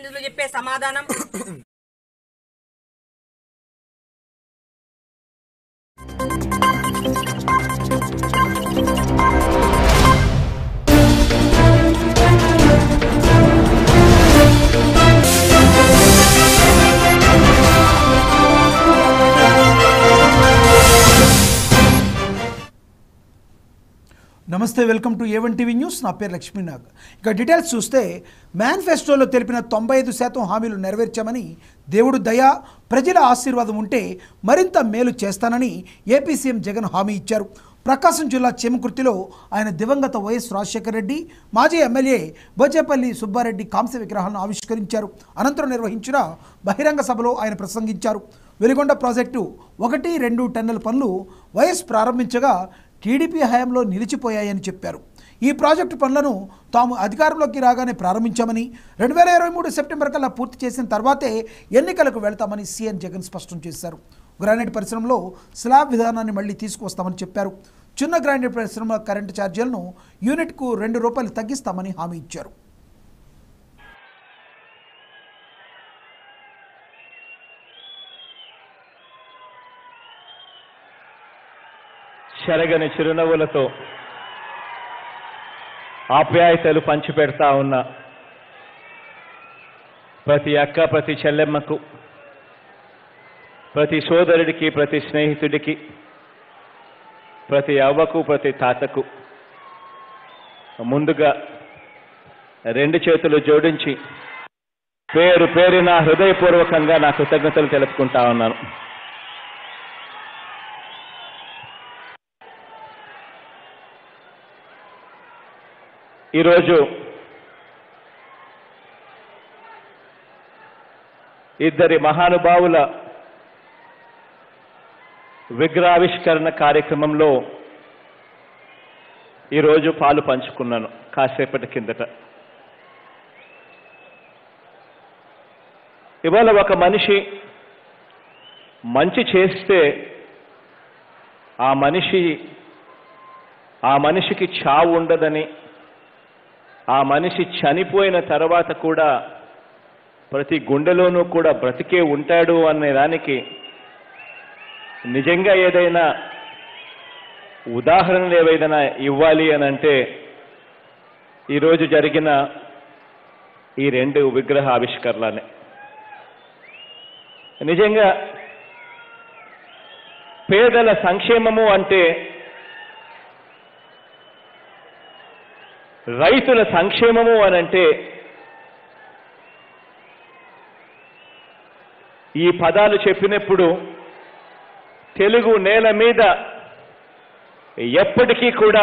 ప్రజాప్రతినిధులు చెప్పే సమాధానం నమస్తే welcome to A one TV news నా పేరు లక్ష్మీనాగ్ ఇక డీటెయిల్స్ చూస్తే మేనిఫెస్టోలో తెలిపిన తొంభై ఐదు శాతం హామీలు నెరవేర్చామని దేవుడు దయ ప్రజల ఆశీర్వాదం ఉంటే మరింత మేలు చేస్తానని ఏపీ సీఎం జగన్ హామీ ఇచ్చారు ప్రకాశం జిల్లా చేమకుర్తిలో ఆయన దివంగత వైఎస్ రాజశేఖర రెడ్డి మాజీ ఎమ్మెల్యే బోచేపల్లి సుబ్బారెడ్డి కాంస్య విగ్రహాలను ఆవిష్కరించారు అనంతరం నిర్వహించిన బహిరంగ సభలో ఆయన ప్రసంగించారు వెలిగొండ ప్రాజెక్టు ఒకటి రెండు టన్నుల పనులు వైఎస్ ప్రారంభించగా టీడీపీ హయాంలో నిలిచిపోయాయని చెప్పారు ఈ ప్రాజెక్టు పనులను తాము అధికారంలోకి రాగానే ప్రారంభించామని రెండు వేల ఇరవై మూడు సెప్టెంబర్ కల్లా పూర్తి చేసిన తర్వాతే ఎన్నికలకు వెళ్తామని సీఎం జగన్ స్పష్టం చేశారు గ్రానైట్ పరిశ్రమలో స్లాబ్ విధానాన్ని మళ్లీ తీసుకువస్తామని చెప్పారు చిన్న గ్రానైట్ పరిశ్రమ కరెంటు ఛార్జీలను యూనిట్కు రెండు రూపాయలు తగ్గిస్తామని హామీ ఇచ్చారు చెరగని చిరునవ్వులతో ఆప్యాయతలు పంచిపెడతా ఉన్న ప్రతి అక్క ప్రతి చెల్లెమ్మకు ప్రతి సోదరుడికి ప్రతి స్నేహితుడికి ప్రతి అవ్వకు ప్రతి తాతకు ముందుగా రెండు చేతులు జోడించి పేరు పేరున హృదయపూర్వకంగా నా కృతజ్ఞతలు తెలుపుకుంటా ఉన్నాను ఈరోజు ఇద్దరి మహానుభావుల విగ్రహావిష్కరణ కార్యక్రమంలో ఈరోజు పాలు పంచుకున్నాను కాసేపటి కిందట ఇవాళ ఒక మనిషి మంచి చేస్తే ఆ మనిషి ఆ మనిషికి చావు ఉండదని ఆ మనిషి చనిపోయిన తర్వాత కూడా ప్రతి గుండెలోనూ కూడా బ్రతికే ఉంటాడు అనే దానికి నిజంగా ఏదైనా ఉదాహరణలు ఏవైనా ఇవ్వాలి అని అంటే ఈరోజు జరిగిన ఈ రెండు విగ్రహ ఆవిష్కరణలనే నిజంగా పేదల సంక్షేమము అంటే రైతుల సంక్షేమము అనంటే ఈ పదాలు చెప్పినప్పుడు తెలుగు నేల మీద ఎప్పటికీ కూడా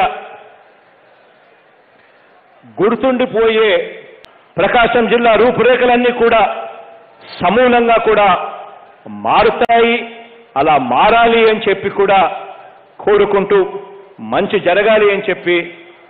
గుర్తుండిపోయే ప్రకాశం జిల్లా రూపురేఖలన్నీ కూడా సమూలంగా కూడా మారుతాయి అలా మారాలి అని చెప్పి కూడా కోరుకుంటూ మంచి జరగాలి అని చెప్పి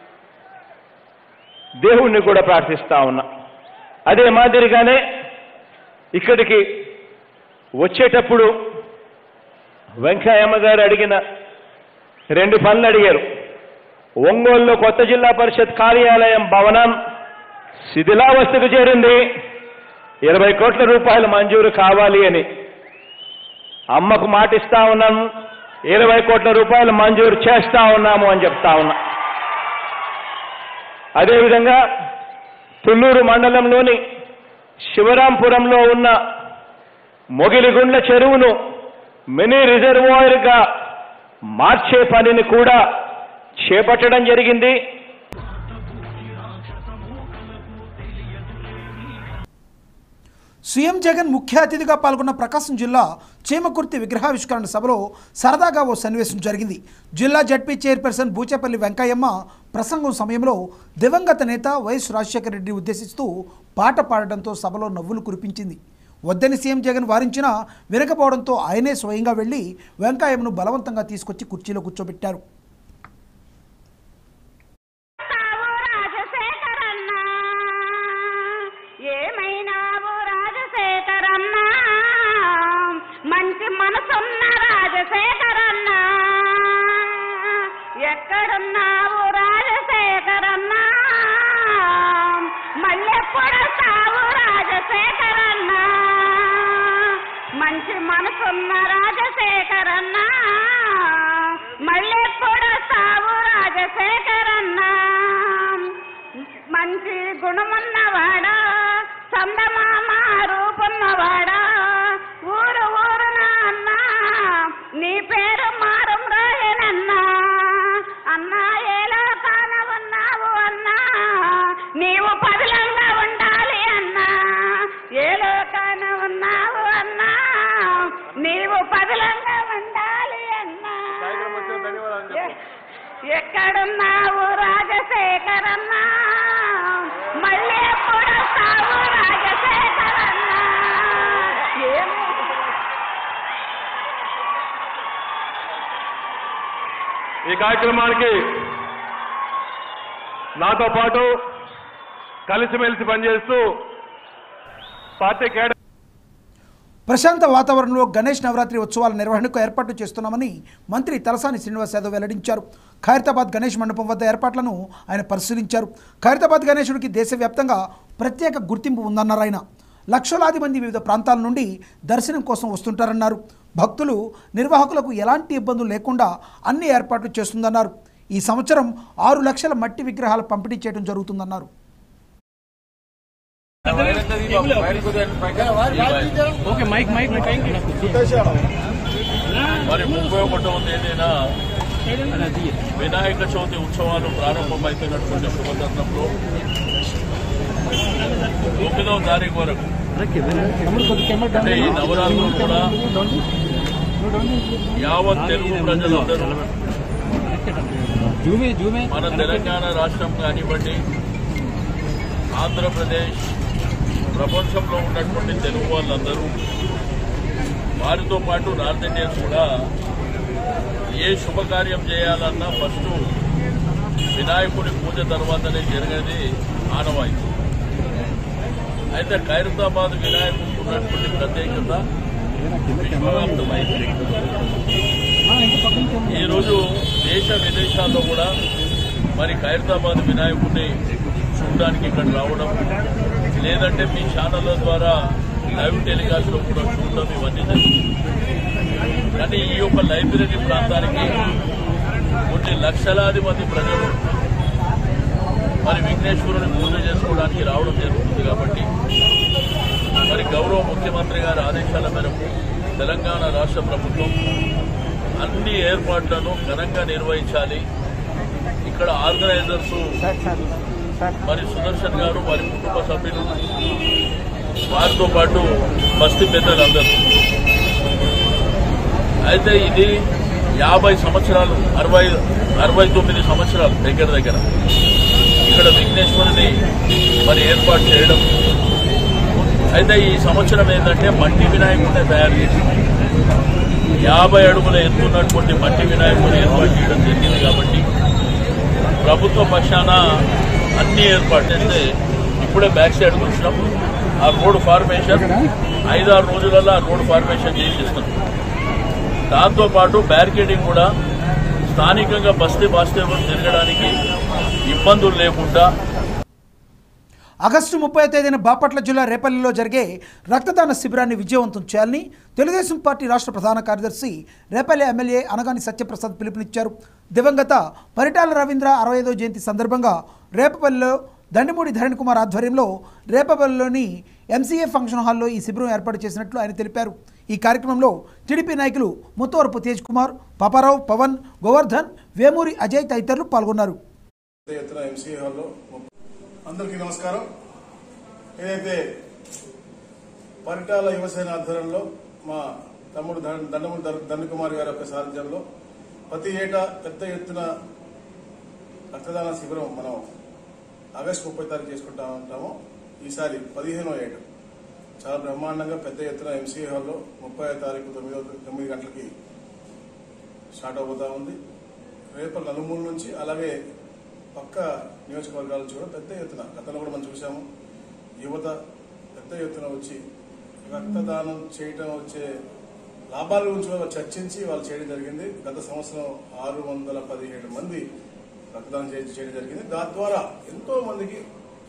దేవుణ్ణి కూడా ప్రార్థిస్తా ఉన్నా అదే మాదిరిగానే ఇక్కడికి వచ్చేటప్పుడు వెంకయ్యమ్మ గారు అడిగిన రెండు పనులు అడిగారు ఒంగోలులో కొత్త జిల్లా పరిషత్ కార్యాలయం భవనం శిథిలావస్థకు చేరింది ఇరవై కోట్ల రూపాయలు మంజూరు కావాలి అని అమ్మకు మాటిస్తా ఉన్నాను ఇరవై కోట్ల రూపాయలు మంజూరు చేస్తా ఉన్నాము అని చెప్తా ఉన్నా అదేవిధంగా తుళ్ళూరు మండలంలోని శివరాంపురంలో ఉన్న మొగిలిగుండ్ల చెరువును మినీ రిజర్వాయర్గా మార్చే పనిని కూడా చేపట్టడం జరిగింది సీఎం జగన్ ముఖ్య అతిథిగా పాల్గొన్న ప్రకాశం జిల్లా చీమకుర్తి విగ్రహావిష్కరణ సభలో సరదాగా ఓ సన్నివేశం జరిగింది జిల్లా జడ్పీ చైర్పర్సన్ బూచేపల్లి వెంకయ్యమ్మ ప్రసంగం సమయంలో దివంగత నేత వైఎస్ రాజశేఖర రెడ్డి ఉద్దేశిస్తూ పాట పాడడంతో సభలో నవ్వులు కురిపించింది వద్దని సీఎం జగన్ వారించినా వినకపోవడంతో ఆయనే స్వయంగా వెళ్లి వెంకయ్యమ్మను బలవంతంగా తీసుకొచ్చి కుర్చీలో కూర్చోబెట్టారు తావు రాజశేఖరన్న ఏమైనావు రాజశేఖరన్న మంచి మనసున్న రాజశేఖరన్న ఎక్కడున్నావు రాజశేఖరన్న మళ్ళెప్పుడు తావు రాజశేఖరన్న ఎక్కడున్నావు రాజశేఖరన్న మళ్ళీ ఎప్పుడొస్తావు రాజశేఖరన్న ఏమి ఈ కార్యక్రమానికి నాతో పాటు కలిసిమెలిసి పనిచేస్తూ పార్టీ కేడర్ ప్రశాంత వాతావరణంలో గణేష్ నవరాత్రి ఉత్సవాల నిర్వహణకు ఏర్పాట్లు చేస్తున్నామని మంత్రి తలసాని శ్రీనివాస్ యాదవ్ వెల్లడించారు ఖైరతాబాద్ గణేష్ మండపం వద్ద ఏర్పాట్లను ఆయన పరిశీలించారు ఖైరతాబాద్ గణేశుడికి దేశవ్యాప్తంగా ప్రత్యేక గుర్తింపు ఉందన్నారు ఆయన లక్షలాది మంది వివిధ ప్రాంతాల నుండి దర్శనం కోసం వస్తుంటారన్నారు భక్తులు నిర్వాహకులకు ఎలాంటి ఇబ్బందులు లేకుండా అన్ని ఏర్పాట్లు చేస్తుందన్నారు ఈ సంవత్సరం ఆరు లక్షల మట్టి విగ్రహాల పంపిణీ చేయడం జరుగుతుందన్నారు ఓకే మైక్ మైక్ మరి ముప్పై ఒకటవ తేదీన వినాయక చవితి ఉత్సవాలు ప్రారంభమవుతున్నటువంటి శుభతరుణంలో తొమ్మిదవ తారీఖు వరకు అంటే ఈ నవరాత్రులు కూడా యావత్ తెలుగు ప్రజలందరూ జూమే జూమే మన తెలంగాణ రాష్ట్రం కానివ్వండి ఆంధ్రప్రదేశ్ ప్రపంచంలో ఉన్నటువంటి తెలుగు వాళ్ళందరూ వారితో పాటు నార్త్ ఇండియన్స్ కూడా ఏ శుభకార్యం చేయాలన్నా ఫస్ట్ వినాయకుడి పూజ తర్వాతనే జరిగేది ఆనవాయితీ అయితే ఖైరతాబాద్ వినాయకుడికి ఉన్నటువంటి ప్రత్యేకత విశ్వవ్యాప్తమైంది ఈరోజు దేశ విదేశాల్లో కూడా మరి ఖైరతాబాద్ వినాయకుడిని చూడడానికి ఇక్కడ రావడం లేదంటే మీ ఛానళ్ళ ద్వారా లైవ్ టెలికాస్ట్ లో కూడా చూడడం ఇవన్నీ జరుగుతుంది కానీ ఈ యొక్క లైబ్రరీ ప్రాంతానికి కొన్ని లక్షలాది మంది ప్రజలు మరి విఘ్నేశ్వరుని పూజ చేసుకోవడానికి రావడం జరుగుతుంది కాబట్టి మరి గౌరవ ముఖ్యమంత్రి గారి ఆదేశాల మేరకు తెలంగాణ రాష్ట్ర ప్రభుత్వం అన్ని ఏర్పాట్లను ఘనంగా నిర్వహించాలి ఇక్కడ ఆర్గనైజర్స్ మరి సుదర్శన్ గారు వారి కుటుంబ సభ్యులు వారితో పాటు బస్తీ పెద్దలందరూ అయితే ఇది యాభై సంవత్సరాలు అరవై అరవై తొమ్మిది సంవత్సరాలు దగ్గర దగ్గర ఇక్కడ విఘ్నేశ్వరుని మరి ఏర్పాటు చేయడం అయితే ఈ సంవత్సరం ఏంటంటే మట్టి వినాయకుడిని తయారు చేసి యాభై అడుగుల ఎత్తున్నటువంటి మట్టి వినాయకుడిని ఏర్పాటు చేయడం జరిగింది కాబట్టి ప్రభుత్వ పక్షాన అన్ని ఏర్పాటు చేస్తే ఇప్పుడే బ్యాక్ సైడ్ వచ్చినాం ఆ రోడ్ ఫార్మేషన్ ఐదారు రోజులలో ఆ రోడ్ ఫార్మేషన్ చేసేస్తున్నాం దాంతోపాటు బ్యారికేడింగ్ కూడా స్థానికంగా బస్తీ బాస్తేవులు తిరగడానికి ఇబ్బందులు లేకుండా ఆగస్టు ముప్పై తేదీన బాపట్ల జిల్లా రేపల్లిలో జరిగే రక్తదాన శిబిరాన్ని విజయవంతం చేయాలని తెలుగుదేశం పార్టీ రాష్ట్ర ప్రధాన కార్యదర్శి రేపల్లి ఎమ్మెల్యే అనగాని సత్యప్రసాద్ పిలుపునిచ్చారు దివంగత పరిటాల రవీంద్ర అరవై ఐదో జయంతి సందర్భంగా రేపపల్లిలో దండిమూడి ధరణ్ కుమార్ ఆధ్వర్యంలో రేపపల్లిలోని ఎంసీఏ ఫంక్షన్ హాల్లో ఈ శిబిరం ఏర్పాటు చేసినట్లు ఆయన తెలిపారు ఈ కార్యక్రమంలో టీడీపీ నాయకులు ముత్తవరపు తేజ్ కుమార్ పాపారావు పవన్ గోవర్ధన్ వేమూరి అజయ్ తదితరులు పాల్గొన్నారు పెద్ద ఎత్తున ఎంసీ హాల్లో అందరికీ నమస్కారం ఏదైతే పరిటాల యువసేన ఆధ్వర్యంలో మా తమ్ముడు దండ- దండమూరి ధర్- దండకుమార్ గారి యొక్క సారథ్యంలో ప్రతి ఏటా పెద్ద ఎత్తున రక్తదాన శిబిరం మనం ఆగస్టు ముప్పై తారీఖు చేసుకుంటా ఉంటాము ఈసారి పదిహేనో ఏడు చాలా బ్రహ్మాండంగా పెద్ద ఎత్తున ఎంసీ హాల్లో ముప్పై తారీఖు తొమ్మిదో తొమ్మిది గంటలకి స్టార్ట్ అవబోతా ఉంది రేపు నలుమూల నుంచి అలాగే పక్క నియోజకవర్గాల నుంచి కూడా పెద్ద ఎత్తున గతంలో కూడా మనం చూసాము యువత పెద్ద ఎత్తున వచ్చి రక్తదానం చేయటం వచ్చే లాభాల గురించి కూడా చర్చించి వాళ్ళు చేయడం జరిగింది గత సంవత్సరం ఆరు వందల పదిహేడు మంది రక్తదానం చేయ- చేయడం జరిగింది దాని ద్వారా ఎంతో మందికి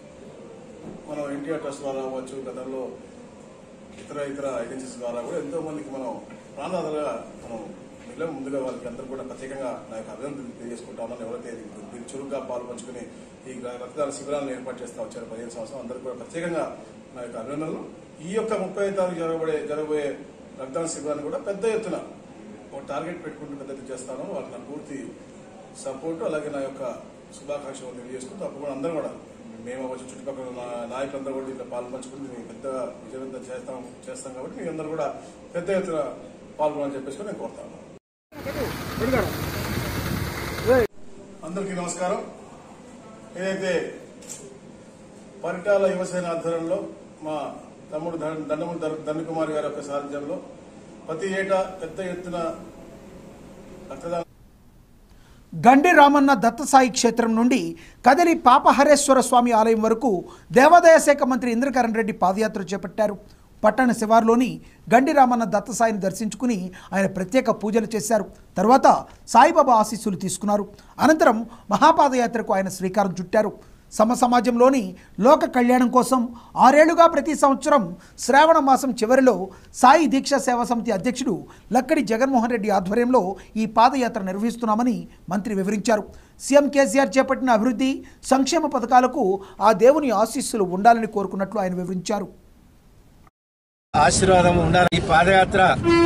మనం ఎన్టీఆర్ ట్రస్ట్ ద్వారా అవ్వచ్చు గతంలో ఇతర ఇతర ఏజెన్సీస్ ద్వారా కూడా ఎంతో మందికి మనం ప్రాణాలుగా మనం మిగిలిన ముందుగా వాళ్ళకి అందరూ కూడా ప్రత్యేకంగా నా యొక్క అభినందనలు తెలియజేసుకుంటా ఉన్నాను ఎవరైతే దీనికి చురుగ్గా పాలు పంచుకుని ఈ రక్తదాన శిబిరాలను ఏర్పాటు చేస్తా వచ్చారు పదిహేను సంవత్సరం అందరూ కూడా ప్రత్యేకంగా నా యొక్క అభినందనలు ఈ యొక్క ముప్పై తారీఖు జరగబడే జరగబోయే రక్తదాన శిబిరాన్ని కూడా పెద్ద ఎత్తున ఒక టార్గెట్ పెట్టుకుంటూ పెద్ద ఎత్తున చేస్తాను వాళ్ళకి నా పూర్తి సపోర్ట్ అలాగే నా యొక్క శుభాకాంక్షలు తెలియజేసుకుంటూ తప్పకుండా అందరూ కూడా మేము వచ్చి చుట్టుపక్కల ఉన్న నాయకులందరూ కూడా దీంట్లో పాలు పంచుకుని మేము పెద్ద విజయవంతం చేస్తాం చేస్తాం కాబట్టి మీ అందరూ కూడా పెద్ద ఎత్తున పాల్గొనాలని చెప్పేసి కూడా నేను కోరుతాను అందరికీ అందరికీ నమస్కారం ఏదైతే పరిటాల యువసేన ఆధ్వర్యంలో మా తమ్ముడు దండ- దండమూరి ధర్- ధనుకుమార్ గారి యొక్క సారథ్యంలో ప్రతి ఏటా పెద్ద ఎత్తున రక్తదానం గండి రామన్న దత్తసాయి క్షేత్రం నుండి కదిలి పాపహరేశ్వర స్వామి ఆలయం వరకు దేవాదాయ శాఖ మంత్రి ఇంద్రకరణ్ రెడ్డి పాదయాత్ర చేపట్టారు పట్టణ శివార్లోని గండి రామన్న దత్తసాయిని దర్శించుకుని ఆయన ప్రత్యేక పూజలు చేశారు తర్వాత సాయిబాబా ఆశీస్సులు తీసుకున్నారు అనంతరం మహాపాదయాత్రకు ఆయన శ్రీకారం చుట్టారు సమ సమాజంలోని లోక కళ్యాణం కోసం ఆరేళ్లుగా ప్రతి సంవత్సరం శ్రావణ మాసం చివరిలో సాయి దీక్షా సేవా సమితి అధ్యక్షుడు లక్కడి జగన్మోహన్ రెడ్డి ఆధ్వర్యంలో ఈ పాదయాత్ర నిర్వహిస్తున్నామని మంత్రి వివరించారు సీఎం కేసీఆర్ చేపట్టిన అభివృద్ధి సంక్షేమ పథకాలకు ఆ దేవుని ఆశీస్సులు ఉండాలని కోరుకున్నట్లు ఆయన వివరించారు ఆశీర్వాదం ఉండాలి ఈ పాదయాత్ర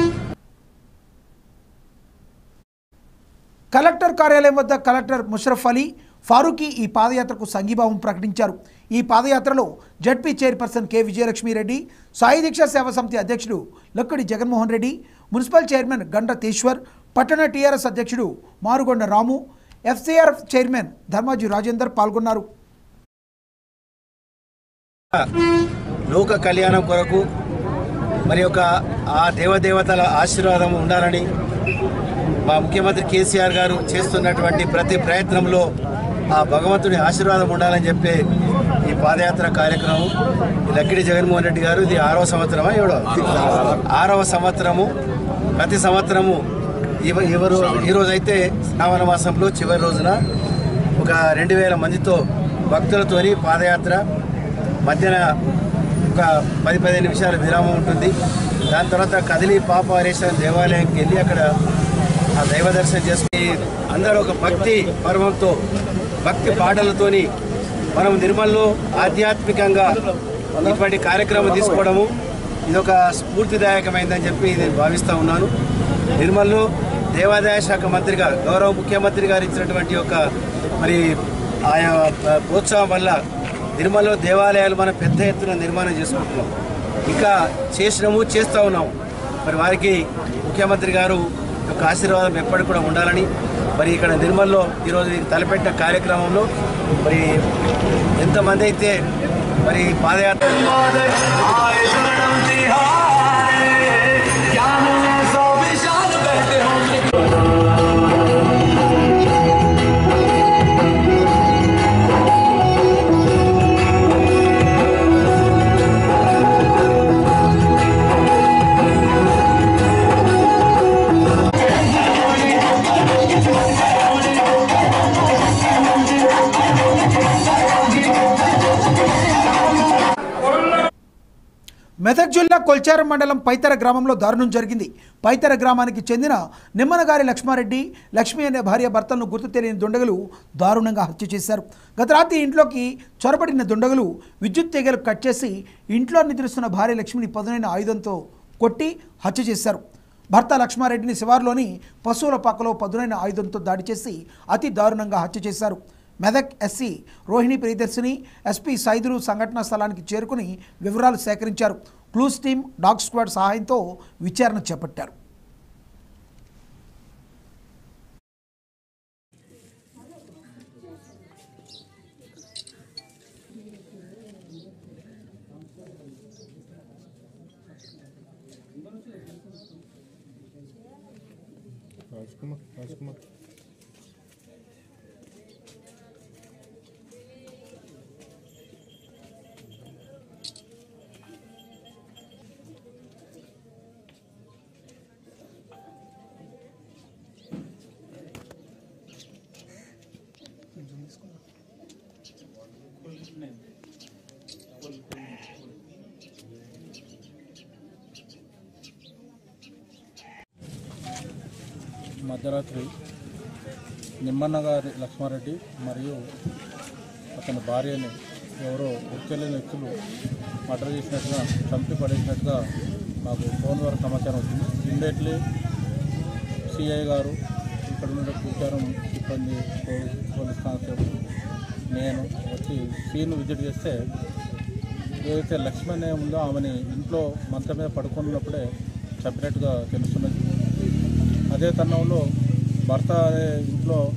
కలెక్టర్ కార్యాలయం వద్ద కలెక్టర్ ముషరఫ్ అలీ ఫారూఖీ ఈ పాదయాత్రకు సంఘీభావం ప్రకటించారు ఈ పాదయాత్రలో జడ్పీ చైర్పర్సన్ కె విజయలక్ష్మిరెడ్డి సాయి దీక్షా సేవా సమితి అధ్యక్షుడు లక్కడి జగన్మోహన్ రెడ్డి మున్సిపల్ చైర్మన్ గండ్ర పట్టణ టీఆర్ఎస్ అధ్యక్షుడు మారుగొండ రాము ఎఫ్సిఆర్ఎఫ్ చైర్మన్ ధర్మాజీ రాజేందర్ పాల్గొన్నారు లోక కళ్యాణం కొరకు మరి ఒక ఆ దేవదేవతల ఆశీర్వాదం ఉండాలని మా ముఖ్యమంత్రి కేసీఆర్ గారు చేస్తున్నటువంటి ప్రతి ప్రయత్నంలో ఆ భగవంతుని ఆశీర్వాదం ఉండాలని చెప్పి ఈ పాదయాత్ర కార్యక్రమం ఈ లక్కిడి జగన్మోహన్ రెడ్డి గారు ఇది ఆరవ సంవత్సరమా ఏడో ఆరవ సంవత్సరము ప్రతి సంవత్సరము ఇవ- ఎవరు ఈరోజైతే శ్రావణ మాసంలో చివరి రోజున ఒక రెండు వేల మందితో భక్తులతోని పాదయాత్ర మధ్యాహ్న ఒక పది పదిహేను నిమిషాల విరామం ఉంటుంది దాని తర్వాత కదిలి పాపహరేశ్వర దేవాలయంకి వెళ్ళి అక్కడ ఆ దైవ దర్శనం చేసుకుని అందరూ ఒక భక్తి పర్వంతో భక్తి పాటలతోని మనం నిర్మల్లో ఆధ్యాత్మికంగా ఇటువంటి కార్యక్రమం తీసుకోవడము ఇది ఒక స్ఫూర్తిదాయకమైందని చెప్పి నేను భావిస్తూ ఉన్నాను నిర్మల్లో దేవాదాయ శాఖ మంత్రిగా గౌరవ ముఖ్యమంత్రి గారు ఇచ్చినటువంటి ఒక మరి ఆయా ప్రోత్సాహం వల్ల నిర్మల్లో దేవాలయాలు మనం పెద్ద ఎత్తున నిర్మాణం చేసుకుంటున్నాం ఇంకా చేసినాము చేస్తూ ఉన్నాము మరి వారికి ముఖ్యమంత్రి గారు యొక్క ఆశీర్వాదం ఎప్పటికి కూడా ఉండాలని మరి ఇక్కడ నిర్మల్లో ఈరోజు ఈ తలపెట్టిన కార్యక్రమంలో మరి ఎంతమంది అయితే మరి పాదయాత్ర మెదక్ జిల్లా కొల్చారం మండలం పైతర గ్రామంలో దారుణం జరిగింది పైతర గ్రామానికి చెందిన నిమ్మనగారి లక్ష్మారెడ్డి లక్ష్మి అనే భార్య భర్తలను గుర్తు తెలియని దుండగులు దారుణంగా హత్య చేశారు గత రాత్రి ఇంట్లోకి చొరబడిన దుండగులు విద్యుత్ తీగలు కట్ చేసి ఇంట్లో నిద్రిస్తున్న భార్య లక్ష్మిని పదునైన ఆయుధంతో కొట్టి హత్య చేశారు భర్త లక్ష్మారెడ్డిని శివారులోని పశువుల పాకలో పదునైన ఆయుధంతో దాడి చేసి అతి దారుణంగా హత్య చేశారు మెదక్ ఎస్సీ రోహిణి ప్రియదర్శిని ఎస్పీ సైదులు సంఘటనా స్థలానికి చేరుకుని వివరాలు సేకరించారు క్లూస్ టీమ్ డాగ్ స్క్వాడ్ సహాయంతో విచారణ చేపట్టారు మధ్యరాత్రి నిమ్మన్న గారి లక్ష్మారెడ్డి మరియు అతని భార్యని ఎవరో గుర్తెలేని వ్యక్తులు మర్డర్ చేసినట్టుగా చంపి పడేసినట్టుగా మాకు ఫోన్ ద్వారా సమాచారం వచ్చింది ఇమ్మీడియట్లీ సిఐ గారు ఇక్కడ నుండి కూర్చారం సిబ్బంది పో- పోలీస్ కానిస్టేబుల్ నేను వచ్చి సీన్ విజిట్ చేస్తే ఏదైతే లక్ష్మణ్ అనే ఉందో ఆమెని ఇంట్లో మంచం మీద పడుకున్నప్పుడే చంపినట్టుగా తెలుస్తున్నది అదే తరుణంలో భర్త అనే ఇంట్లో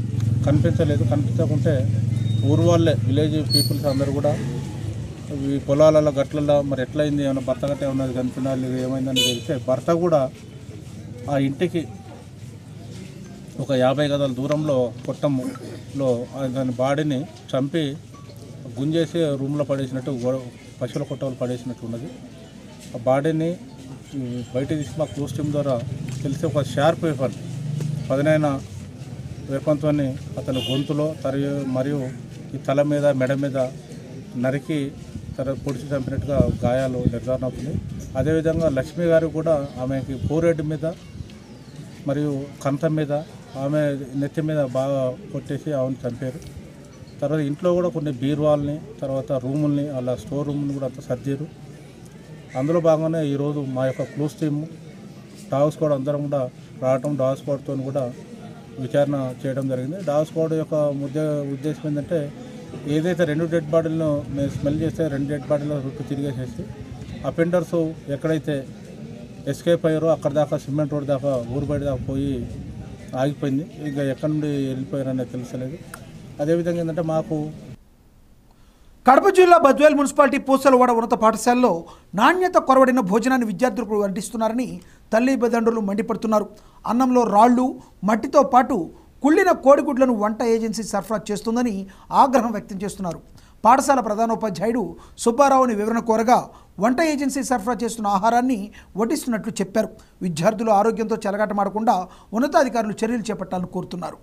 కనిపించలేదు కనిపించకుంటే ఊరు వాళ్ళే విలేజ్ పీపుల్స్ అందరూ కూడా ఈ పొలాలలో గట్లలో మరి ఎట్లయింది ఏమైనా భర్త గట్ట ఏమన్నా కనిపించాలి ఏమైందని తెలిస్తే భర్త కూడా ఆ ఇంటికి ఒక యాభై గదాల దూరంలో కొట్టంలో ఆ దాని బాడీని చంపి గుంజేసి రూమ్లో పడేసినట్టు గోడ పశువుల కొట్టలు పడేసినట్టు ఉన్నది ఆ బాడీని ఈ, బయట తీసి మా క్లోజ్ టీమ్ ద్వారా తెలిసి ఒక షార్ప్ వెపన్ పదునైన వెపన్తో అతని గొంతులో తరి మరియు ఈ తల మీద మెడ మీద నరికి తర పొడిచి చంపినట్టుగా గాయాలు నిర్ధారణ అవుతుంది అదేవిధంగా లక్ష్మి గారు కూడా ఆమెకి పోరేడు మీద మరియు కంఠం మీద ఆమె నెత్తి మీద బాగా కొట్టేసి ఆమెను చంపారు తర్వాత ఇంట్లో కూడా కొన్ని బీరువాల్ని తర్వాత రూముల్ని అలా స్టోర్ రూమ్ని కూడా అంతా సర్దారు అందులో భాగంగానే ఈరోజు మా యొక్క క్లూస్ టీమ్ డాగ్ స్క్వాడ్ అందరం కూడా రావటం డాగ్ స్క్వాడ్తో కూడా విచారణ చేయడం జరిగింది డాగ్ స్క్వాడ్ యొక్క ముద్ద ఉద్దేశం ఏంటంటే ఏదైతే రెండు డెడ్ బాడీలను మేము స్మెల్ చేస్తే రెండు డెడ్ బాడీలో చుట్టూ తిరిగేసేసి అపెండర్స్ ఎక్కడైతే ఎస్కేప్ అయ్యారో అక్కడ దాకా సిమెంట్ రోడ్ దాకా ఊరు బయట దాకా పోయి ఆగిపోయింది ఇంకా ఎక్కడి నుండి వెళ్ళిపోయారనేది తెలుసలేదు అదేవిధంగా ఏంటంటే మాకు కడప జిల్లా బద్వేల్ మున్సిపాలిటీ పూసలవాడ ఉన్నత పాఠశాలలో నాణ్యత కొరవడిన భోజనాన్ని విద్యార్థులకు అందిస్తున్నారని తల్లిదండ్రులు మండిపడుతున్నారు అన్నంలో రాళ్ళు మట్టితో పాటు కుళ్ళిన కోడిగుడ్లను వంట ఏజెన్సీ సరఫరా చేస్తుందని ఆగ్రహం వ్యక్తం చేస్తున్నారు పాఠశాల ప్రధానోపాధ్యాయుడు సుబ్బారావుని వివరణ కోరగా వంట ఏజెన్సీ సరఫరా చేస్తున్న ఆహారాన్ని వడ్డిస్తున్నట్లు చెప్పారు విద్యార్థులు ఆరోగ్యంతో చెలగాటమాడకుండా ఉన్నతాధికారులు చర్యలు చేపట్టాలని కోరుతున్నారు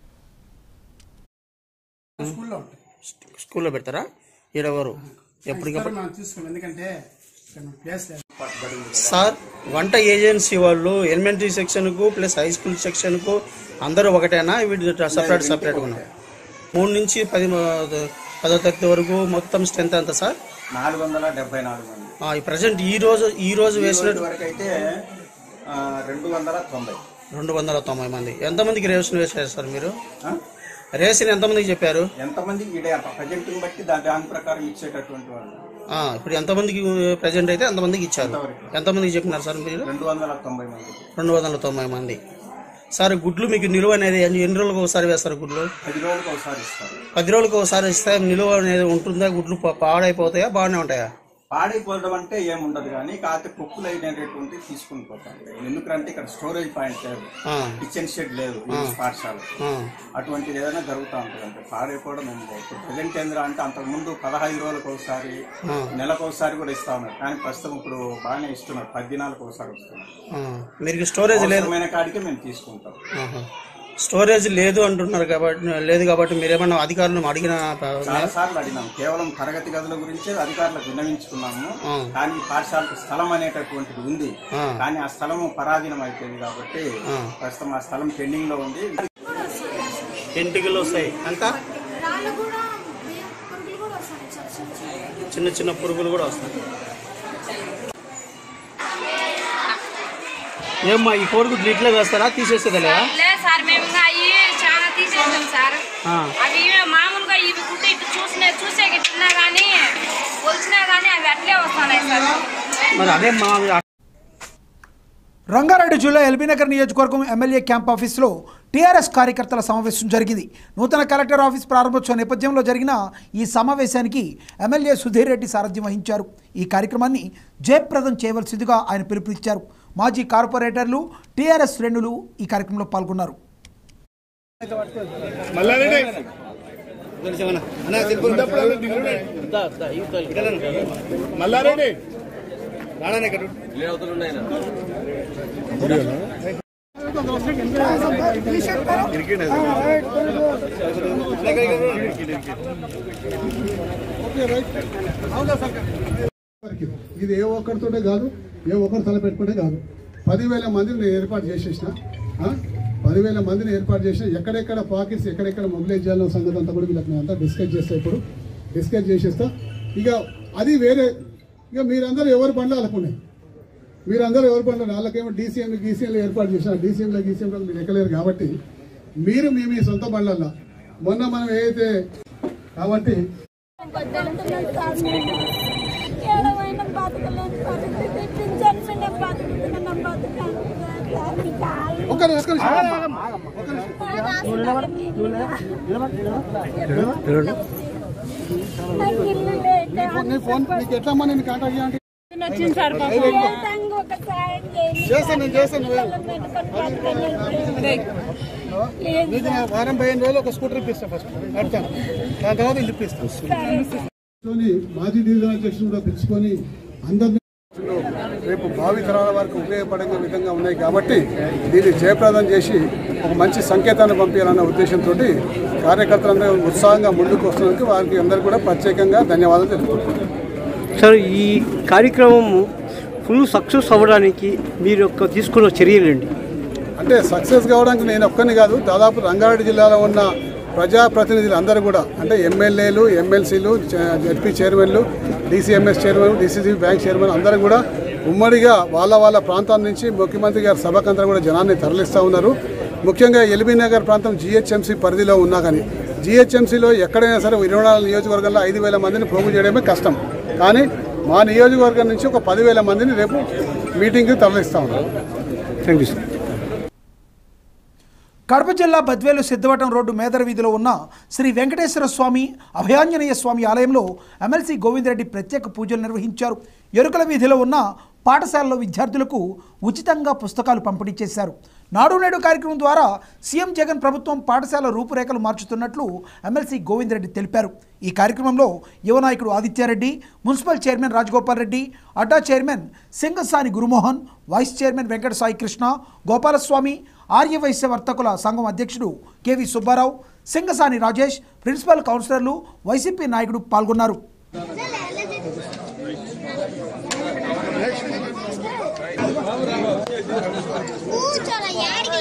స్కూల్లో పెడతారా ఈడెవరు ఎప్పటికప్పుడు మనం చూసుకోం ఎందుకంటే ఇక్కడ ప్లేస్ లేదు సార్ వంట ఏజెన్సీ వాళ్ళు ఎలిమెంటరీ సెక్షన్కు ప్లస్ హై స్కూల్ సెక్షన్కు అందరూ ఒకటేనా వీటి సపరేట్ సపరేట్గా ఉన్నారు మూడు నుంచి పది మ- పదో తరగతి వరకు మొత్తం స్ట్రెంత్ ఎంత సార్ నాలుగు వందల డెబ్బై నాలుగు మంది ఆ, ఈ ప్రజెంట్ ఈ రోజు ఈ రోజు వేసినట్టు వరకు అయితే రెండు వందల తొంభై రెండు వందల తొంభై మంది ఎంతమందికి రేషన్ వేశారు సార్ మీరు ఆ? రేషన్ ఎంతమందికి చెప్పారు ఎంతమంది ఇదే ప్రజెంట్ బట్టి దా- దాని ప్రకారం ఇచ్చేటటువంటి వాళ్ళు ఆ, ఇప్పుడు ఎంతమందికి ప్రజెంట్ అయితే ఎంతమందికి ఇచ్చారు ఎంతమందికి చెప్పినారు సార్ మీరు రెండు వందల తొంభై మంది రెండు వందల తొంభై మంది సార్ గుడ్లు మీకు నిలువ అనేది ఎన్ని ఎన్ని రోజులకు ఒకసారి వేస్తారు గుడ్లు పది రోజులకు ఒకసారి ఇస్తారు పది రోజులకు ఒకసారి ఇస్తే నిలువ అనేది ఉంటుందా గుడ్లు పా- పాడైపోతాయా బాగానే ఉంటాయా పాడైపోవడం అంటే ఏముండదు కానీ కాకపోతే కుక్కులు అయినటువంటి తీసుకుని పోతాం ఎందుకంటే ఇక్కడ స్టోరేజ్ పాయింట్ లేదు ఆ, కిచెన్ షెడ్ లేదు ఈ పాఠశాల ఆ, అటువంటిది ఏదైనా జరుగుతూ ఉంటుంది అంటే పాడైపోవడం ఏం లేదు ఇప్పుడు ప్రజెంట్ ఏంద్రా అంటే అంతకుముందు పదహైదు రోజులకు ఒకసారి నెలకు ఒకసారి కూడా ఇస్తా ఉన్నారు కానీ ప్రస్తుతం ఇప్పుడు బాగానే ఇస్తున్నారు పది దినాలకు ఒకసారి వస్తున్నారు ఆ. మీకు స్టోరేజ్ లేదు అవసరమైన కాడికే మేము తీసుకుంటాం ఆహా. స్టోరేజ్ లేదు అంటున్నారు కాబట్టి లేదు కాబట్టి మీరేమన్నా అధికారులను అడిగిన చాలా సార్లు అడిగినాం కేవలం తరగతి గదుల గురించే అధికారులకు విన్నవించుకున్నాము ఆ. కానీ ఈ పాఠశాలకు స్థలం అనేటటువంటిది ఉంది ఆ. కానీ ఆ స్థలము పరాధీనం అయిపోయింది కాబట్టి ఆ. ప్రస్తుతం ఆ స్థలం పెండింగ్ లో ఉంది ఇంటికి వస్తాయి ఎంత రాళ్ళు కూడా బియ్యం పురుగులు కూడా వస్తాయి చిన్న చిన్న చిన్న చిన్న పురుగులు కూడా వస్తాయి ఏమ్మా ఈ కోడిగుడ్లు ఇట్లే వేస్తారా తీసేసేదా లేదు సార్ మేము ఇంకా అవి చాలా తీసేసాం సార్ ఆ. అవి మామూలుగా ఇవి గుడ్డు ఇటు చూసినా చూసే గిట్టినా కానీ వచ్చినా కానీ అవి అట్లే వస్తున్నాయి సార్ మరి అదే మా రంగారెడ్డి జిల్లా ఎల్బీనగర్ నియోజకవర్గం ఎమ్మెల్యే క్యాంప్ ఆఫీసులో టీఆర్ఎస్ కార్యకర్తల సమావేశం జరిగింది నూతన కలెక్టర్ ఆఫీస్ ప్రారంభోత్సవ నేపథ్యంలో జరిగిన ఈ సమావేశానికి ఎమ్మెల్యే సుధీర్ రెడ్డి సారథ్యం వహించారు ఈ కార్యక్రమాన్ని జయప్రదం చేయవలసిందిగా ఆయన పిలుపునిచ్చారు మాజీ కార్పొరేటర్లు టీఆర్ఎస్ శ్రేణులు ఈ కార్యక్రమంలో పాల్గొన్నారు మల్లారెడ్డి ఇది ఏ ఒక్కరితోటే కాదు ఏ ఒక్కరు తలపెట్టుకుంటే కాదు పదివేల మందిని నేను ఏర్పాటు చేసేసిన ఆ? పదివేల మందిని ఏర్పాటు చేసిన ఎక్కడెక్కడ పాకెట్స్ ఎక్కడెక్కడ మొబిలైజ్ చేయాలన్న సంగతి అంతా కూడా వీళ్ళకి నేను అంతా డిస్కస్ చేస్తా ఇప్పుడు డిస్కస్ చేసేస్తా ఇక అది వేరే ఇక మీరందరూ ఎవరు బండ్లు వాళ్ళకున్నాయి మీరందరూ ఎవరు బండ్లు వాళ్ళకేమో డీసీఎంలు గీసీఎంలు ఏర్పాటు చేసిన డీసీఎంలో గీసీఎంలో మీరు ఎక్కలేరు కాబట్టి మీరు మీ మీ సొంత బండ్లల్లో మొన్న మనం ఏదైతే కాబట్టి ఏడవైన బతకలేని పరిస్థితి పింఛన్ మీద బతుకుతున్న బతుకాను ఒక్క నిమిషం, ఒక్క నిమిషం. నాకు ఇల్లు లేక నీ ఫోన్ నీకు ఎట్లా అమ్మా నేను కాంటాక్ట్ చేయాలి వచ్చింది సార్ ఖచ్చితంగా ఒక సాయం చేయండి. చేస్తాను నేను చేస్తాను నువ్వే. లేదు నీకు నా వారం పదిహేను రోజులు ఒక స్కూటర్ ఇప్పిస్తా ఫస్ట్ కడతాను దాని తర్వాత ఇల్లు ఇప్పిస్తాను మాజీ డివిజన్ అధ్యక్షుడు కూడా పిలుచుకొని అందరినీ రేపు భావి తరాల వారికి ఉపయోగపడే విధంగా ఉన్నాయి కాబట్టి దీన్ని జయప్రదం చేసి ఒక మంచి సంకేతాన్ని పంపించాలన్న ఉద్దేశంతో కార్యకర్తలందరూ ఉత్సాహంగా ముందుకు వస్తున్నందుకు వారికి అందరికీ కూడా ప్రత్యేకంగా ధన్యవాదాలు తెలుపుతున్నాను సార్ ఈ కార్యక్రమం ఫుల్ సక్సెస్ అవ్వడానికి మీరు యొక్క తీసుకున్న చర్యలండి అంటే సక్సెస్ కావడానికి నేను ఒక్కని కాదు దాదాపు రంగారెడ్డి జిల్లాలో ఉన్న ప్రజాప్రతినిధులు అందరూ కూడా అంటే ఎమ్మెల్యేలు ఎమ్మెల్సీలు జడ్పీ చైర్మన్లు DCMS chairman DCC bank chairman అందరూ కూడా ఉమ్మడిగా వాళ్ళ వాళ్ళ ప్రాంతాల నుంచి ముఖ్యమంత్రి గారి సభకంతా కూడా జనాన్ని తరలిస్తూ ఉన్నారు ముఖ్యంగా ఎల్బీ నగర్ ప్రాంతం జీహెచ్ఎంసీ పరిధిలో ఉన్నా కానీ జీహెచ్ఎంసీలో ఎక్కడైనా సరే ఇరవై నాలుగు నియోజకవర్గాల్లో ఐదు వేల మందిని పోగు చేయడమే కష్టం కానీ మా నియోజకవర్గం నుంచి ఒక పదివేల మందిని రేపు మీటింగ్కి తరలిస్తూ ఉన్నారు థ్యాంక్ యూ సార్ కడప జిల్లా బద్వేలు సిద్ధవటం రోడ్డు మేదర వీధిలో ఉన్న శ్రీ వెంకటేశ్వర స్వామి అభయాంజనేయ స్వామి ఆలయంలో ఎమ్మెల్సీ గోవిందరెడ్డి ప్రత్యేక పూజలు నిర్వహించారు ఎరుకల వీధిలో ఉన్న పాఠశాలలో విద్యార్థులకు ఉచితంగా పుస్తకాలు పంపిణీ చేశారు నాడు నేడు కార్యక్రమం ద్వారా సీఎం జగన్ ప్రభుత్వం పాఠశాల రూపురేఖలు మార్చుతున్నట్లు ఎమ్మెల్సీ గోవిందరెడ్డి తెలిపారు ఈ కార్యక్రమంలో యువ నాయకుడు ఆదిత్యారెడ్డి మున్సిపల్ చైర్మన్ రాజగోపాల్ రెడ్డి అడ్డా chairman సింగసాని Guru Mohan vice chairman Venkata Sai Krishna Gopalaswamy Aryavysya వర్తకుల సంఘం అధ్యక్షుడు కెవి సుబ్బారావు సింగసాని రాజేష్ ప్రిన్సిపల్ కౌన్సిలర్లు వైసీపీ నాయకుడు పాల్గొన్నారు కూర్చోరా యాడికి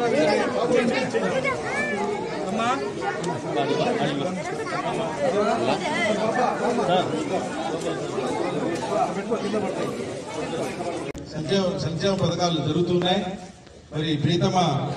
సంక్షేమ సంక్షేమ పథకాలు జరుగుతున్నాయి మరి ప్రీతమ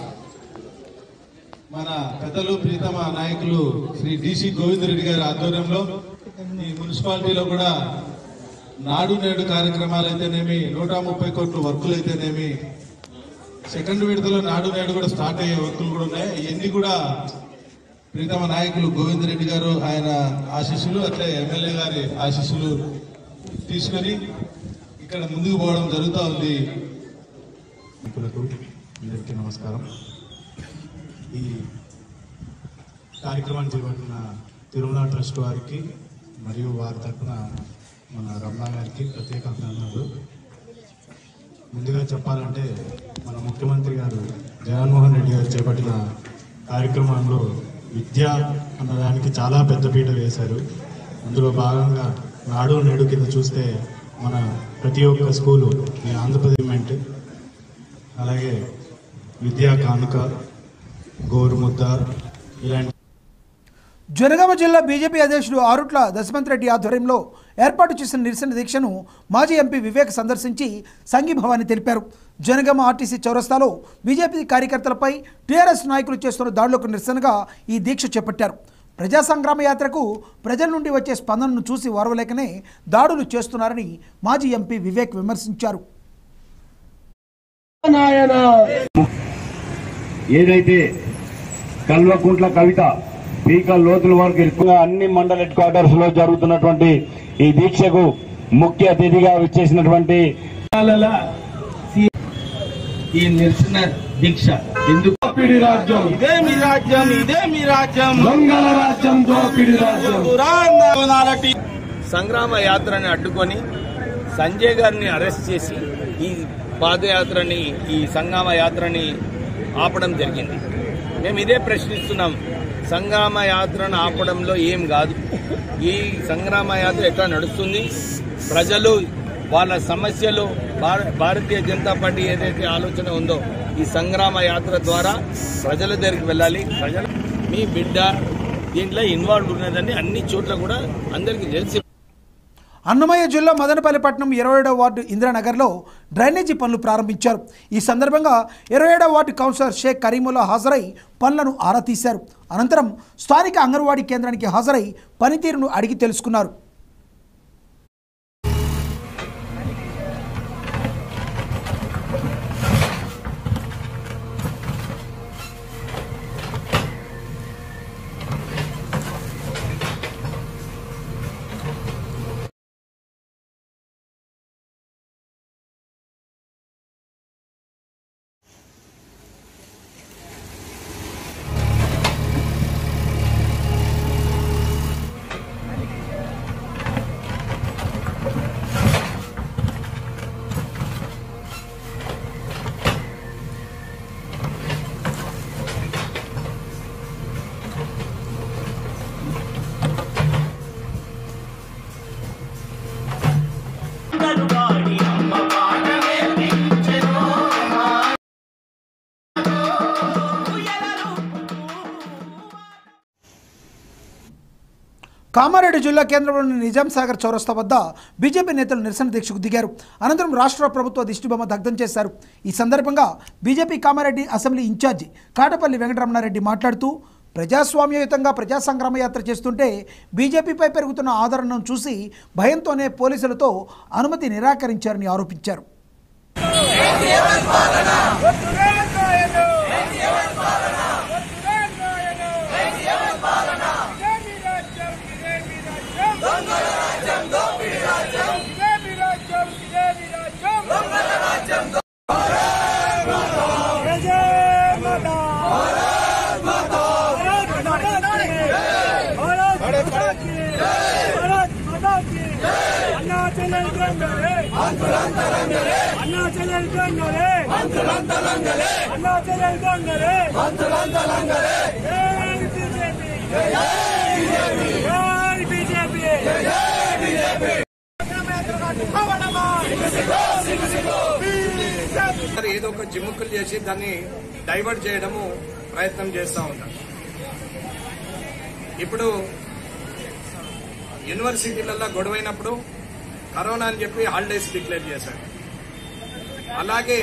మన పెద్దలు ప్రీతమ నాయకులు శ్రీ డిసి గోవిందరెడ్డి గారి ఆధ్వర్యంలో ఈ మున్సిపాలిటీలో కూడా నాడు నేడు కార్యక్రమాలు అయితేనేమి నూట ముప్పై కోట్ల వర్కులు అయితేనేమి సెకండ్ విడతలో నాడు నేడు కూడా స్టార్ట్ అయ్యే వర్కులు కూడా ఉన్నాయి ఇవన్నీ కూడా ప్రీతమ నాయకులు గోవిందరెడ్డి గారు ఆయన ఆశీస్సులు అట్లే ఎమ్మెల్యే గారి ఆశీస్సులు తీసుకొని ఇక్కడ ముందుకు పోవడం జరుగుతూ ఉంది మిత్రులకు అందరికీ నమస్కారం ఈ కార్యక్రమాన్ని చేపట్టిన తిరుమల ట్రస్ట్ వారికి మరియు వారి తరఫున మన రమణ గారికి ప్రత్యేక అభినందనలు ముందుగా చెప్పాలంటే మన ముఖ్యమంత్రి గారు జగన్మోహన్ రెడ్డి గారు చేపట్టిన కార్యక్రమంలో విద్య అన్నదానికి చాలా పెద్దపీట వేశారు అందులో భాగంగా నాడు నేడు కింద చూస్తే మన ప్రతి ఒక్క స్కూలు ఈ ఆంధ్రప్రదేశ్ అలాగే విద్యా కానుక గోరుముద్ద ఇలాంటి జనగామ జిల్లా బీజేపీ అధ్యక్షుడు ఆరుట్ల దశమంత్ రెడ్డి ఆధ్వర్యంలో ఏర్పాటు చేసిన నిరసన దీక్షను మాజీ ఎంపీ వివేక్ సందర్శించి సంఘీభావాన్ని తెలిపారు జనగామ ఆర్టీసీ చౌరస్తాలో బీజేపీ కార్యకర్తలపై టీఆర్ఎస్ నాయకులు చేస్తున్న దాడులకు నిరసనగా ఈ దీక్ష చేపట్టారు ప్రజా సంగ్రామ యాత్రకు ప్రజల నుండి వచ్చే స్పందనను చూసి ఓర్వలేకనే దాడులు చేస్తున్నారని మాజీ ఎంపీ వివేక్ విమర్శించారు ఏదైతే కల్వకుంట్ల కవిత పీక లోతుల వరకు ఎక్కువగా అన్ని మండల హెడ్ క్వార్టర్స్ లో జరుగుతున్నటువంటి ఈ దీక్షకు ముఖ్య అతిథిగా వచ్చేసినటువంటి ఈ నిరసన దీక్ష ఎందుకు దోపిడి రాజ్యం ఇదే మీ రాజ్యం ఇదే మీ రాజ్యం దొంగల రాజ్యం దోపిడి రాజ్యం సంగ్రామ యాత్రని అడ్డుకొని సంజయ్ గారిని అరెస్ట్ చేసి ఈ పాదయాత్రని ఈ సంగ్రామ యాత్రని ఆపడం జరిగింది మేము ఇదే ప్రశ్నిస్తున్నాం సంగ్రామ యాత్రను ఆపడంలో ఏం కాదు ఈ సంగ్రామ యాత్ర ఎట్లా నడుస్తుంది ప్రజలు వాళ్ళ సమస్యలు భార- భారతీయ జనతా పార్టీ ఏదైతే ఆలోచన ఉందో ఈ సంగ్రామ యాత్ర ద్వారా ప్రజల దగ్గరికి వెళ్ళాలి ప్రజలు మీ బిడ్డ దీంట్లో ఇన్వాల్వ్ ఉన్నదని అన్ని చోట్ల కూడా అందరికీ తెలిసి అన్నమయ్య జిల్లా మదనపల్లి పట్టణం ఇరవై ఏడవ వార్డు ఇందిరానగర్లో డ్రైనేజీ పనులు ప్రారంభించారు ఈ సందర్భంగా ఇరవై ఏడవ వార్డు కౌన్సిలర్ షేక్ కరీముల్లా హాజరై పనులను ఆరా తీశారు అనంతరం స్థానిక అంగన్వాడీ కేంద్రానికి హాజరై పనితీరును అడిగి తెలుసుకున్నారు కామారెడ్డి జిల్లా కేంద్రంలోని నిజాం సాగర్ చౌరస్తా వద్ద బీజేపీ నేతలు నిరసన దీక్షకు దిగారు అనంతరం రాష్ట్ర ప్రభుత్వ దిష్టిబొమ్మ దగ్ధం చేశారు ఈ సందర్భంగా BJP Kamareddy assembly incharge Katapalli Venkataramana Reddy మాట్లాడుతూ ప్రజాస్వామ్యయుతంగా ప్రజా సంగ్రామ యాత్ర చేస్తుంటే బీజేపీపై పెరుగుతున్న ఆదరణను చూసి భయంతోనే పోలీసులతో అనుమతి నిరాకరించారని ఆరోపించారు మరి ఏదో ఒక జిమ్ముకులు చేసి దాన్ని డైవర్ట్ చేయడము ప్రయత్నం చేస్తూ ఉంటారు ఇప్పుడు యూనివర్సిటీలలో గొడవైనప్పుడు కరోనా అని చెప్పి హాలిడేస్ డిక్లేర్ చేశారు అలాగే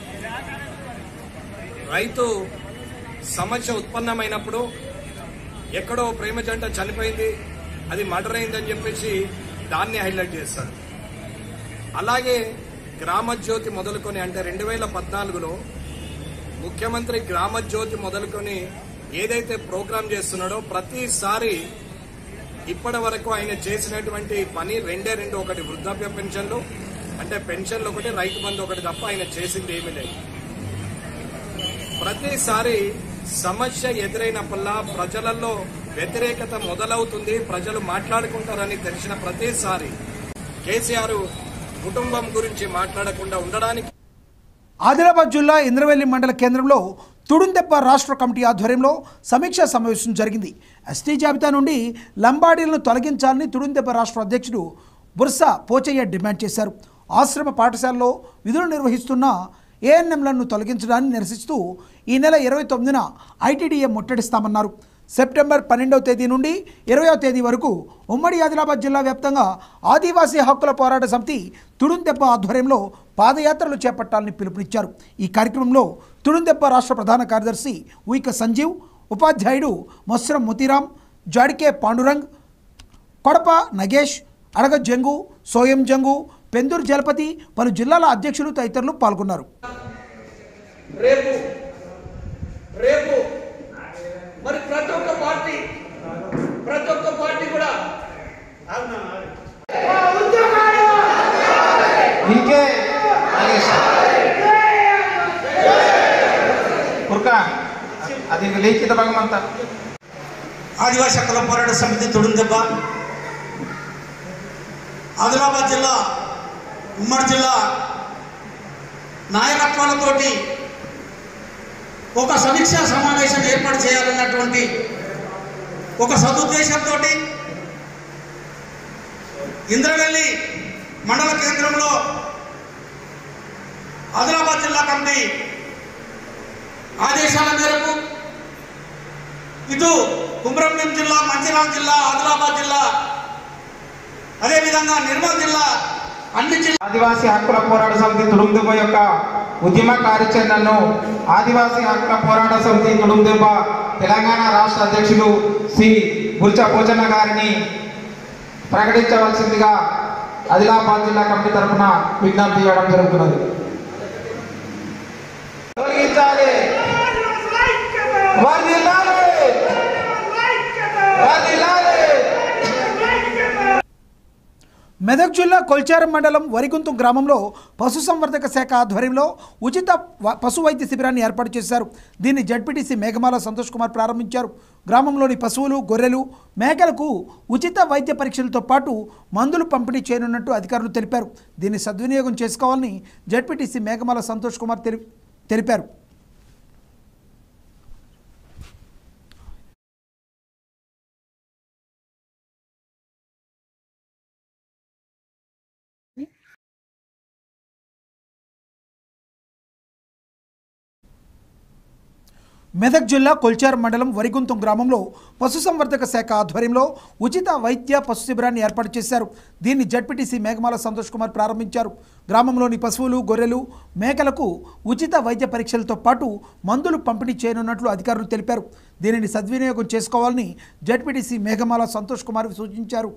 రైతు సమస్య ఉత్పన్నమైనప్పుడు ఎక్కడో ప్రేమ జంట చనిపోయింది అది మర్డర్ అయిందని చెప్పేసి దాన్ని హైలైట్ చేస్తారు అలాగే గ్రామజ్యోతి మొదలుకొని అంటే రెండు వేల పద్నాలుగులో ముఖ్యమంత్రి గ్రామజ్యోతి మొదలుకొని ఏదైతే ప్రోగ్రాం చేస్తున్నాడో ప్రతిసారి ఇప్పటి వరకు ఆయన చేసినటువంటి పని రెండే రెండు ఒకటి వృద్ధాప్య పెన్షన్లు అంటే పెన్షన్లు ఒకటి రైతు బంధు ఒకటి తప్ప ఆయన చేసింది ఏమీ లేదు ప్రతిసారి సమస్య ఎదురైనప్పుల్లా ప్రజలలో వ్యతిరేకత మొదలవుతుంది ప్రజలు మాట్లాడుకుంటారని తెలిసిన ప్రతిసారి కేసీఆర్ కుటుంబం గురించి మాట్లాడకుండా ఉండడానికి ఆదిలాబాద్ జిల్లా ఇంద్రవెల్లి మండల కేంద్రంలో తుడుందెబ్బ రాష్ట్ర కమిటీ ఆధ్వర్యంలో సమీక్షా సమావేశం జరిగింది ఎస్టీ జాబితా నుండి లంబాడీలను తొలగించాలని తుడుందెబ్బ రాష్ట్ర అధ్యక్షుడు బుర్సా పోచయ్య డిమాండ్ చేశారు ఆశ్రమ పాఠశాలలో విధులు నిర్వహిస్తున్న ఏఎన్ఎంలను తొలగించడాన్ని నిరసిస్తూ ఈ నెల ఇరవై తొమ్మిదిన ఐటీడీఏ ముట్టడిస్తామన్నారు సెప్టెంబర్ పన్నెండవ తేదీ నుండి ఇరవయో తేదీ వరకు ఉమ్మడి ఆదిలాబాద్ జిల్లా వ్యాప్తంగా ఆదివాసీ హక్కుల పోరాట సమితి తుడుందెబ్బ ఆధ్వర్యంలో పాదయాత్రలు చేపట్టాలని పిలుపునిచ్చారు ఈ కార్యక్రమంలో తుడుందెబ్బ రాష్ట్ర ప్రధాన కార్యదర్శి ఉయిక సంజీవ్ ఉపాధ్యాయుడు మొస్రం మొతిరాం జాడికే పాండురంగ్ కొడప నగేష్ అడగ జంగు సోయం జంగు పెందూరు జలపతి పలు జిల్లాల అధ్యక్షులు తదితరులు పాల్గొన్నారు రేపు రేపు మరి ప్రతి ఒక్క పార్టీ ప్రతి ఒక్క పార్టీ కూడా ఇంకే కుర్క అది లిఖిత భగవంత ఆదివాసీ హక్కుల పోరాట సమితి తొడుందెబ్బ ఆదిలాబాద్ జిల్లా ఉమ్మడి జిల్లా నాయకత్వాలతోటి ఒక సమీక్షా సమావేశం ఏర్పాటు చేయాలన్నటువంటి ఒక సదుద్దేశంతో ఇంద్రవెల్లి మండల కేంద్రంలో ఆదిలాబాద్ జిల్లా కమిటీ ఆదేశాల మేరకు ఇటు కుమ్రంభీం జిల్లా మంచిర్యాల జిల్లా ఆదిలాబాద్ జిల్లా అదేవిధంగా నిర్మల్ జిల్లా అన్ని జిల్లా ఆదివాసీ హక్కుల పోరాట సమితి తుడుందెబ్బ యొక్క ఉద్యమ కార్యాచరణను ఆదివాసీ హక్కుల పోరాట సమితి తుడుందెబ్బ తెలంగాణ రాష్ట్ర అధ్యక్షులు శ్రీ బుల్చా పోచన్న గారిని ప్రకటించవలసిందిగా ఆదిలాబాద్ జిల్లా కమిటీ తరఫున విజ్ఞప్తి చేయడం జరుగుతున్నది తొలగించాలి వర్ధిల్లాలి వర్ధిల్లాలి మెదక్ జిల్లా కొల్చారం మండలం వరిగుంతు గ్రామంలో పశుసంవర్ధక శాఖ ఆధ్వర్యంలో ఉచిత వ- పశు వైద్య శిబిరాన్ని ఏర్పాటు చేశారు దీన్ని జడ్పీటీసీ మేఘమాల సంతోష్ కుమార్ ప్రారంభించారు గ్రామంలోని పశువులు గొర్రెలు మేకలకు ఉచిత వైద్య పరీక్షలతో పాటు మందులు పంపిణీ చేయనున్నట్టు అధికారులు తెలిపారు దీన్ని సద్వినియోగం చేసుకోవాలని జడ్పీటీసీ మేఘమాల సంతోష్ కుమార్ తెలి తెలిపారు మెదక్ జిల్లా కొల్చార్ మండలం వరిగుంతం గ్రామంలో పశుసంవర్ధక శాఖ ఆధ్వర్యంలో ఉచిత వైద్య పశు శిబిరాన్ని ఏర్పాటు చేశారు దీన్ని జడ్పీటీసీ మేఘమాల సంతోష్ కుమార్ ప్రారంభించారు గ్రామంలోని పశువులు గొర్రెలు మేకలకు ఉచిత వైద్య పరీక్షలతో పాటు మందులు పంపిణీ చేయనున్నట్లు అధికారులు తెలిపారు దీనిని సద్వినియోగం చేసుకోవాలని జడ్పీటీసీ మేఘమాల సంతోష్ కుమార్ సూచించారు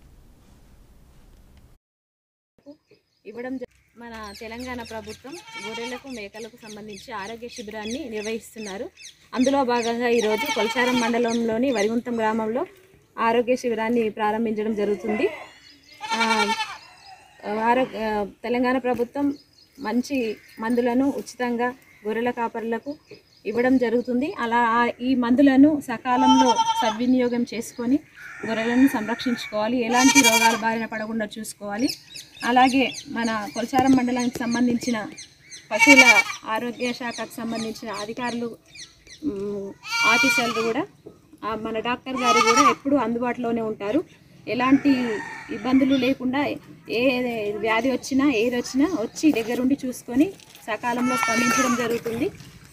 ఇవ్వడం జ- మన తెలంగాణ ప్రభుత్వం గొర్రెలకు మేకలకు సంబంధించి ఆరోగ్య శిబిరాన్ని నిర్వహిస్తున్నారు అందులో భాగంగా ఈరోజు కొల్చారం మండలంలోని వరిగుంతం గ్రామంలో ఆరోగ్య శిబిరాన్ని ప్రారంభించడం జరుగుతుంది ఆ, ఆరోగ్య తెలంగాణ ప్రభుత్వం మంచి మందులను ఉచితంగా గొర్రెల కాపరులకు ఇవ్వడం జరుగుతుంది అలా ఆ- ఈ మందులను సకాలంలో సద్వినియోగం చేసుకొని గొర్రెలను సంరక్షించుకోవాలి ఎలాంటి రోగాల బారిన పడకుండా చూసుకోవాలి అలాగే మన కొలచారం మండలానికి సంబంధించిన పశువుల ఆరోగ్య శాఖకు సంబంధించిన అధికారులు మ్, ఆఫీసర్లు కూడా ఆ, మన డాక్టర్ గారు కూడా ఎప్పుడూ అందుబాటులోనే ఉంటారు ఎలాంటి ఇబ్బందులు లేకుండా ఏ వ్యాధి వచ్చినా ఏది వచ్చినా వచ్చి దగ్గరుండి చూసుకొని సకాలంలో స్పందించడం జరుగుతుంది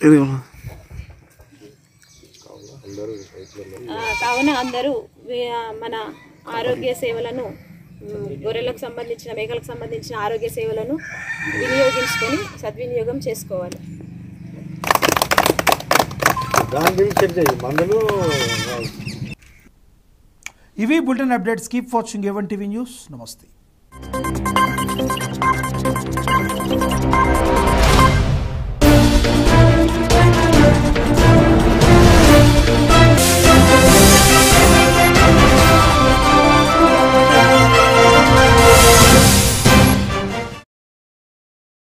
ఆ, కావున అందరూ వే- మన ఆరోగ్య సేవలను మ్, గొర్రెలకు సంబంధించిన మేకలకు సంబంధించిన ఆరోగ్య సేవలను వినియోగించుకొని సద్వినియోగం చేసుకోవాలి దాని గురించి చెక్ చేయి మందులు ఇవి bulletin updates keep watching A one TV news నమస్తే